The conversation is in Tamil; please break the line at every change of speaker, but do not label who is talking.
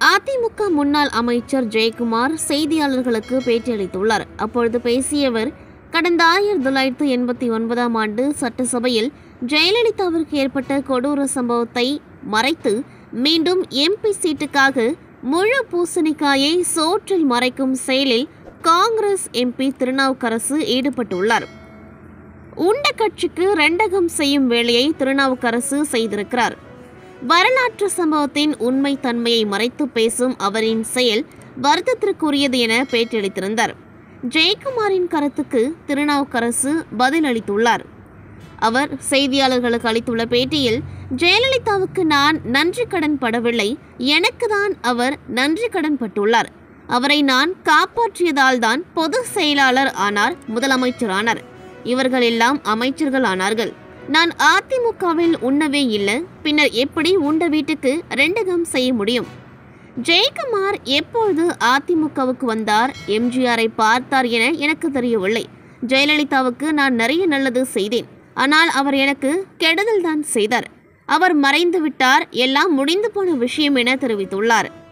அதிமுக முன்னாள் அமைச்சர் ஜெயக்குமார் செய்தியாளர்களுக்கு பேட்டியளித்துள்ளார் அப்பொழுது பேசிய அவர் கடந்த ஆயிரத்தி தொள்ளாயிரத்து எண்பத்தி ஒன்பதாம் ஆண்டு சட்டசபையில் ஜெயலலிதாவிற்கு ஏற்பட்ட கொடூர சம்பவத்தை மறைத்து மீண்டும் எம்பி சீட்டுக்காக முழு பூசணிக்காயை சோற்றில் மறைக்கும் செயலில் காங்கிரஸ் எம்பி திருநாவுக்கரசு ஈடுபட்டுள்ளார் உண்ட கட்சிக்கு ரெண்டகம் செய்யும் வேலையை திருநாவுக்கரசு செய்திருக்கிறார் வரலாற்று சம்பவத்தின் உண்மை தன்மையை மறைத்து பேசும் அவரின் செயல் வருத்தத்திற்குரியது என பேட்டியளித்திருந்தார் ஜெயக்குமாரின் கருத்துக்கு திருநாவுக்கரசு பதிலளித்துள்ளார் அவர் செய்தியாளர்களுக்கு அளித்துள்ள பேட்டியில் ஜெயலலிதாவுக்கு நான் நன்றி கடன் படவில்லை எனக்கு தான் அவர் நன்றி கடன் பட்டுள்ளார் அவரை நான் காப்பாற்றியதால் தான் பொது செயலாளர் ஆனார் முதலமைச்சரானார் இவர்கள் எல்லாம் அமைச்சர்கள் ஆனார்கள் நான் அதிமுகவில் உண்ணவே இல்லை பின்னர் எப்படி உண்ட வீட்டுக்கு ரெண்டகம் செய்ய முடியும் ஜெயக்குமார் எப்பொழுது அதிமுகவுக்கு வந்தார் எம்ஜிஆரை பார்த்தார் என எனக்கு தெரியவில்லை ஜெயலலிதாவுக்கு நான் நிறைய நல்லது செய்தேன் ஆனால் அவர் எனக்கு கெடுதல் தான் செய்தார் அவர் மறைந்து விட்டார் எல்லாம் முடிந்து போன விஷயம் என தெரிவித்துள்ளார்